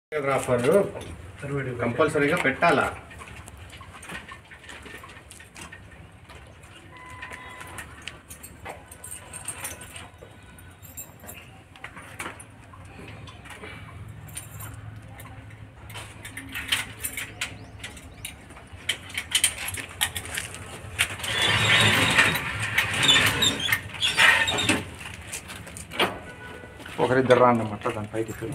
Photographer కంపల్సరీగా పెట్టాలా ఒకరిద్దరు రాండి అన్నమాట దాని పైకి ఎత్తులు.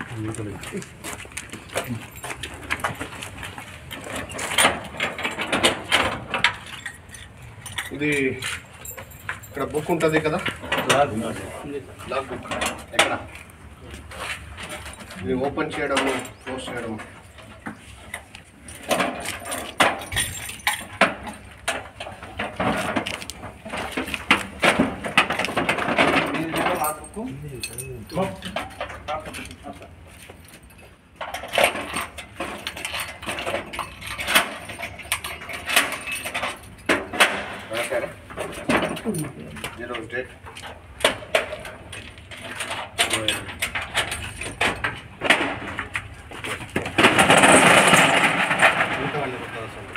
ఇది ఇక్కడ బుక్ ఉంటుంది కదా లాగ్ బుక్ ఎక్కడ ఇది ఓపెన్ చేయడము క్లోజ్ చేయడం రాశారా ఈరోజు డేట్ ఇంకా వాళ్ళు కొత్త అసలు.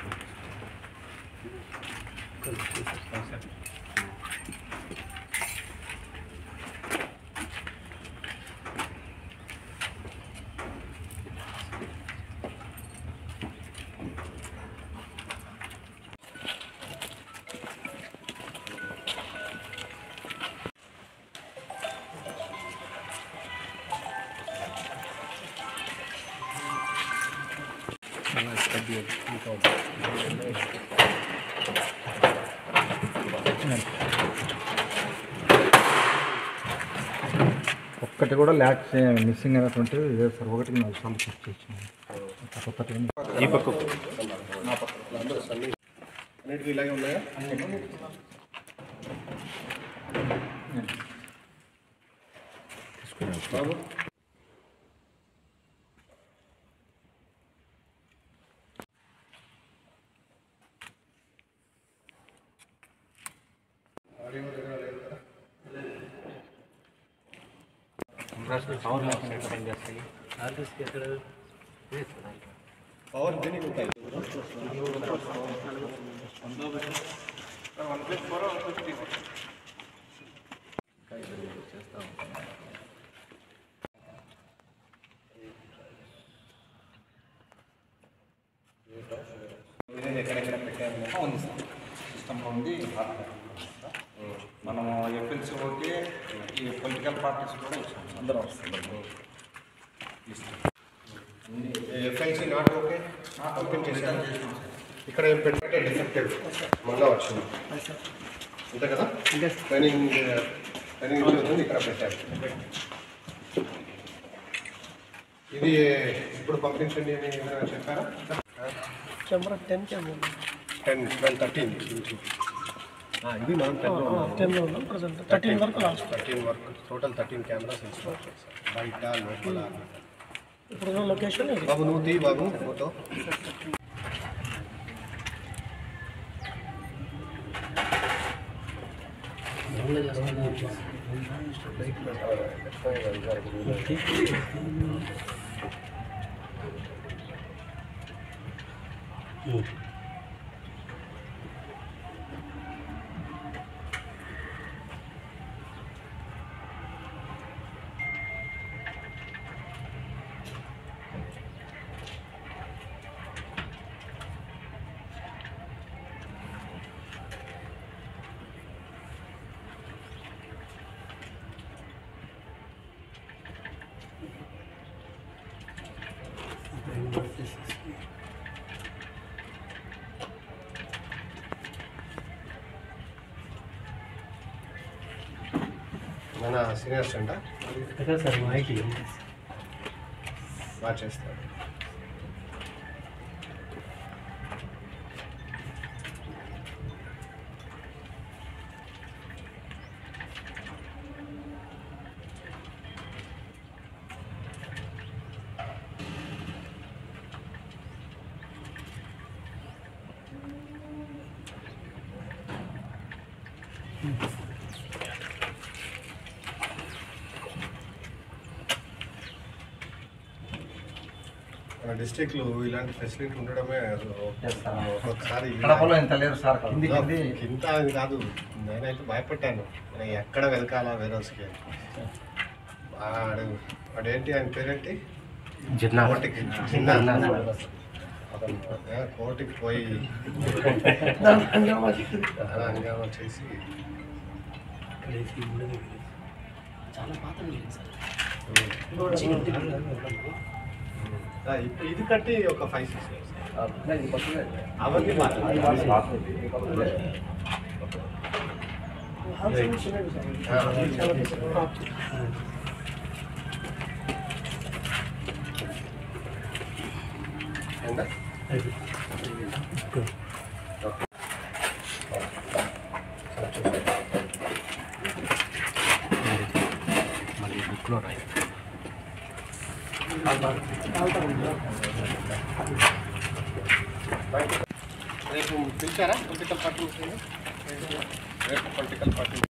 ఒక్కటి కూడా ల్యాక్ మిస్సింగ్ అయినటువంటిది ఇదే సార్ ఒకటికి నాలుగు సార్లు చెక్ చేసాను కొత్తటి ఈ పక్క అందరూ సన్ని అన్నిటికీ ఇలాగే ఉన్నాయా బాబు ఆడియో దగ్గర లేదు కదా పవర్ దీనికి ఉంటాయి ఎక్కడెక్కడ పెట్టాము ఉంది సార్ సిస్టంలో ఉంది మనము ఎఫ్ఎల్సీ ఓకే ఈ పొలిటికల్ పార్టీస్ కూడా ఇచ్చాము అందరూ వస్తుంది ఎఫ్ఐసి నాట్ ఓకే ఓపెన్ చేశాను ఇక్కడ ఏం పెట్టే డిఫెక్టెడ్ మళ్ళా వచ్చింది అంతే కదా ట్రైనింగ్ ట్రైనింగ్ వచ్చింది ఇక్కడ పెట్టారు ఇది ఇప్పుడు పంపించండి అని ఏమైనా చెప్పారా camera ten camera ten twelve thirteen ఇది మనం టెన్లో ఉన్నాం టెన్లో ఉన్నాం ప్రజెంట్ థర్టీన్ వరకు last thirteen work total thirteen cameras install చేశారు బయట లోపల ఇప్పుడు లొకేషన్ ఇది బాబు నువ్వు తీ బాబు ఫోటో మన సీనియర్ స్టూడెంట్ సార్ మాహితి బాగా చేస్తారు మన డిస్ట్రిక్ట్లో ఇలాంటి ఫెసిలిటీ ఉండడమే అసలు ఒక్కొక్కసారి కడపలో ఇంత లేరు సార్ కింది కింది కింద అది కాదు నేనైతే భయపడ్డాను నేను ఎక్కడ వెనకాల వేరోస్కి వాడు వాడేంటి ఆయన పేరేంటి కోటికి చిన్న అతను ఏ, కోటికి పోయి చాలా హంగామా చేసి ఆ, ఇప్పుడు ఇది కట్టి ఒక ఫైవ్ సిక్స్ ఇయర్స్ అవన్నీ ఎంత రేపు పిలిచారా పొలిటికల్ పార్టీ రేపు పొలిటికల్ పార్టీ